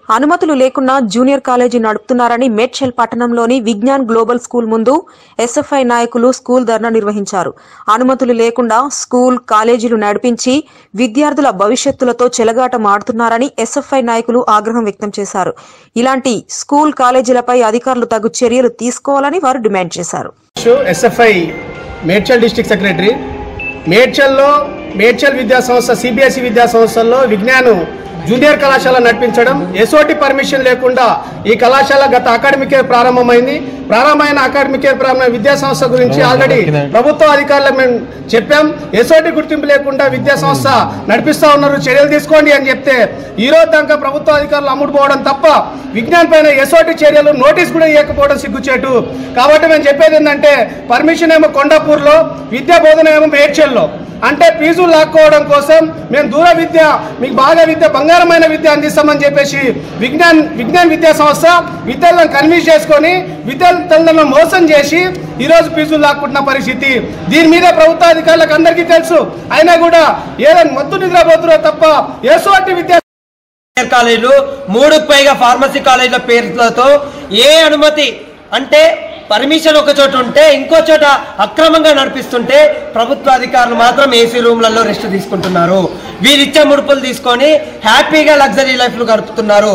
అనుమతులు లేకుండా junior college నడుపుతున్నారని మేడ్చల్ పట్టణంలోని విజ్ఞాన్ గ్లోబల్ స్కూల్ ముందు ఎస్ఎఫ్ఐ నాయకులు స్కూల్ ధర్నా నిర్వహించారు అనుమతులు లేకుండా స్కూల్ కాలేజీలు నడిపించి విద్యార్థుల భవిష్యత్తులతో చెలగాట మాడుతున్నారని ఎస్ఎఫ్ఐ నాయకులు ఆగ్రహం వ్యక్తం చేశారు ఇలాంటి స్కూల్ కాలేజీలపై అధికారులు తగు చర్యలు తీసుకోవాలని వారు డిమాండ్ చేశారు ఎస్ఎఫ్ఐ మేడ్చల్ డిస్ట్రిక్ట్ సెక్రటరీ మేడ్చల్లో మేడ్చల్ విద్యా సంస్థ సిబిఎస్ఈ విద్యా సంస్థల్లో విజ్ఞానం జూనియర్ కళాశాల నడిపించడం ఎస్ఓటి పర్మిషన్ లేకుండా ఈ కళాశాల గత అకాడమిక్ ఇయర్ ప్రారంభమైంది ప్రారంభమైన అకాడమిక్ ఇయర్ ప్రారంభ విద్యా సంస్థ గురించి ఆల్రెడీ ప్రభుత్వ అధికారులకు మేము చెప్పాం ఎస్ఓటి గుర్తింపు లేకుండా విద్యా సంస్థ నడిపిస్తా ఉన్నారు చర్యలు తీసుకోండి అని చెప్తే ఈ రోజు దాకా ప్రభుత్వ అధికారులు అమ్ముడుపోవడం తప్ప విజ్ఞాన్ పైన ఎస్ఓటి చర్యలు నోటీస్ కూడా ఇవ్వకపోవడం సిగ్గుచేటు కాబట్టి మేము చెప్పేది ఏంటంటే పర్మిషన్ ఏమో కొండాపూర్లో విద్యా బోధన ఏమో మేడ్చల్లో అంటే ఫీజులు లాక్కోవడం కోసం మేము దూర విద్య మీకు బాగా విద్య బంగారమైన విద్య అందిస్తామని చెప్పేసి విజ్ఞాన్ విజ్ఞాన్ విద్యా సంస్థ విద్యార్థులను కన్విన్స్ చేసుకొని విద్యార్థులను మోసం చేసి ఈరోజు ఫీజులు లాక్కుంటున్న పరిస్థితి దీని మీద ప్రభుత్వ అధికారులకు అందరికీ తెలుసు అయినా కూడా ఏదో మొత్తం నిద్రపోతున్నారో తప్ప ఎటువంటి విద్యా ఇంజనీర్ కాలేజీలు మూడు పైగా ఫార్మసీ కాలేజీల పేర్లతో ఏ అనుమతి అంటే పర్మిషన్ ఒక చోట ఉంటే ఇంకో చోట అక్రమంగా నడిపిస్తుంటే ప్రభుత్వ అధికారులు మాత్రం ఏసీ రూమ్లలో రెస్ట్ తీసుకుంటున్నారు వీరిచ్చే ముడుపులు తీసుకొని హ్యాపీగా లగ్జరీ లైఫ్లు గడుపుతున్నారు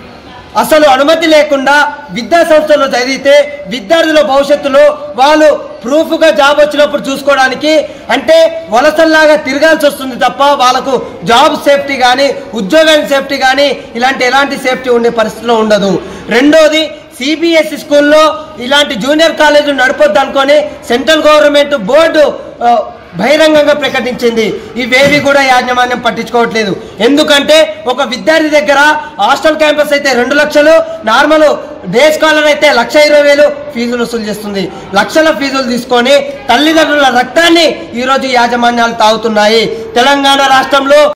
అసలు అనుమతి లేకుండా విద్యా సంస్థల్లో చదివితే విద్యార్థుల భవిష్యత్తులో వాళ్ళు ప్రూఫ్గా జాబ్ వచ్చినప్పుడు చూసుకోవడానికి అంటే వలసల్లాగా తిరగాల్సి వస్తుంది తప్ప వాళ్ళకు జాబ్ సేఫ్టీ కానీ ఉద్యోగానికి సేఫ్టీ కానీ ఇలాంటి ఎలాంటి సేఫ్టీ ఉండే పరిస్థితిలో ఉండదు రెండోది సిబిఎస్ఈ స్కూల్లో ఇలాంటి జూనియర్ కాలేజీలు నడపొద్దు అనుకొని సెంట్రల్ గవర్నమెంట్ బోర్డు ఆ, బహిరంగంగా ప్రకటించింది ఇవేవి కూడా యాజమాన్యం పట్టించుకోవట్లేదు ఎందుకంటే ఒక విద్యార్థి దగ్గర హాస్టల్ క్యాంపస్ అయితే రెండు లక్షలు నార్మల్ డే స్కాలర్ అయితే లక్ష ఇరవై వేలు ఫీజులు వసూలు చేస్తుంది లక్షల ఫీజులు తీసుకొని తల్లిదండ్రుల రక్తాన్ని ఈరోజు యాజమాన్యాలు తాగుతున్నాయి తెలంగాణ రాష్ట్రంలో